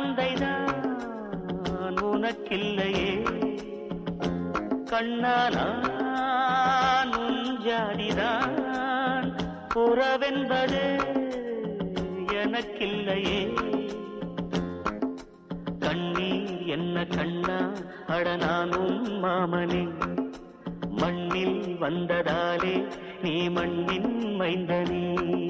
தந்தைதான் உனக்கில்லையே கண்ணாலான் உன் ஜாதிதான் உறவென்பது எனக்கில்லையே கண்ணீர் என்ன கண்ணா அட நானும் மாமனே மண்ணில் வந்ததாலே நீ மண்ணின் மைந்தனே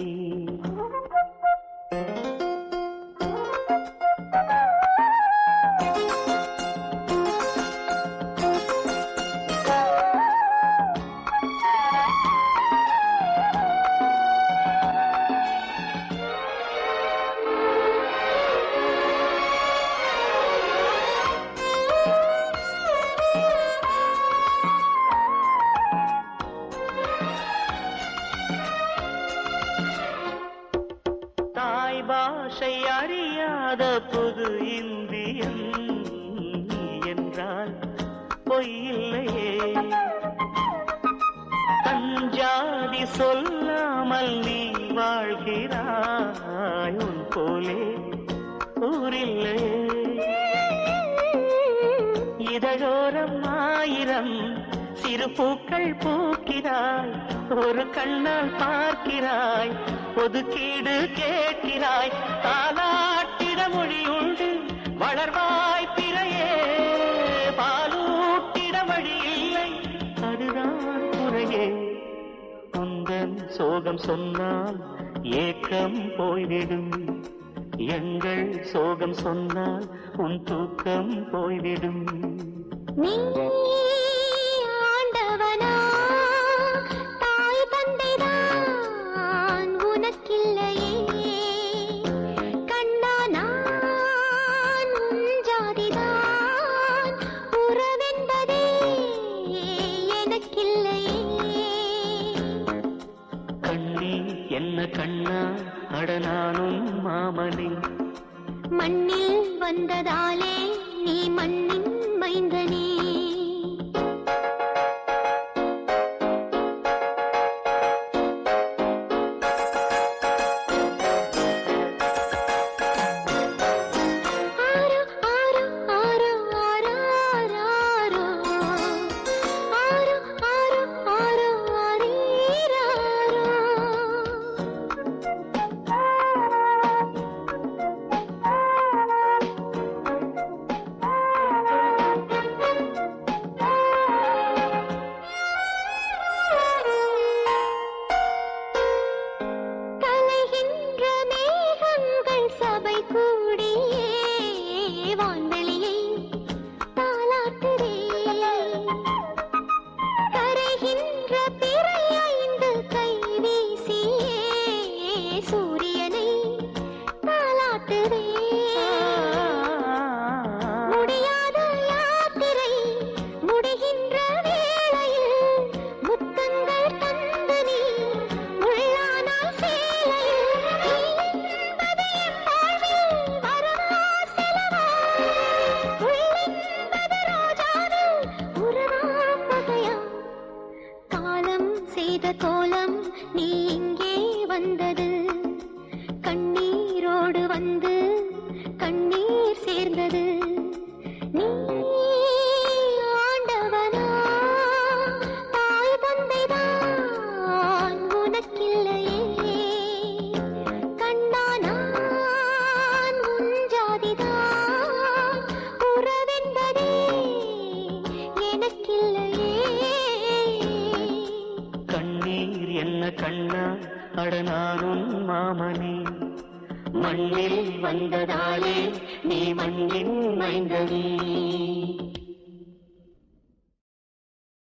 தாய் பாஷை அறியாத புது இந்தியன் நீ என்றால் பொய்யில்லையே தஞ்சாதி சொல்லாமல் நீ வாழ்கிறாய் உன் போலே ஊரில்லையே இதழோரம் ஆயிரம் சிறு பூக்கள் பூக்கிறாய் ஒரு கண்ணால் பார்க்கிறாய் ஒதுக்கீடு கேட்கிறாய் தாலாட்டிட மொழி உண்டு வளர்வாய் பிறையே பாலூட்டிட வழி இல்லை அதுதான் குறையே உந்தன் சோகம் சொன்னால் ஏக்கம் போய்விடும் எங்கள் சோகம் சொன்னால் உன் தூக்கம் போய்விடும் நீ ஆண்டவனா தாய் தந்தைதான் உனக்கில்லையே கண்ணா நான் உன் ஜாதிதான் உறவென்பதே எனக்கில்லையே கண்ணீர் என்ன கண்ணா அடனானும் மாமனே மண்ணில் வந்ததாலே நீ மண்ணின் மைந்தனே ஆரோ ஆரோ ஆரோ ஆரோ ஆரோ ஆரோ ஆரோ ஆரோ ஆரீராரோ கலைகின்ற மேகங்கள் சபை கூடியே வான்வெளியை தாலாட்டுதே கரைகின்ற பிறை ஐந்து கை வீசியே சூரியனை தாலாட்டுதே முடியாத யாத்திரை முடிகின்ற வேளையில் முத்தங்கள் தந்து நீ உள்ளானால் சேலையில் நீ என்பது என் வாழ்வில் வரவா செலவா உள்ளென்பது ரோஜாவில் உறவா பகையா காலம் செய்த கோலம் நீ இங்கே வந்தது கண்ணீரோடு வந்து கண்ணீர் சேர்ந்தது நீ ஆண்டவனா தாய் தந்தைதான் உனக்கில்லையே கண்ணா நான் உன் ஜாதிதான் உறவென்பதே எனக்கில்லையே கண்ணீர் என்ன கண்ணா அடனானும் மாமனே மண்ணில் வந்ததாலே நீ மண்ணின் மைந்தனே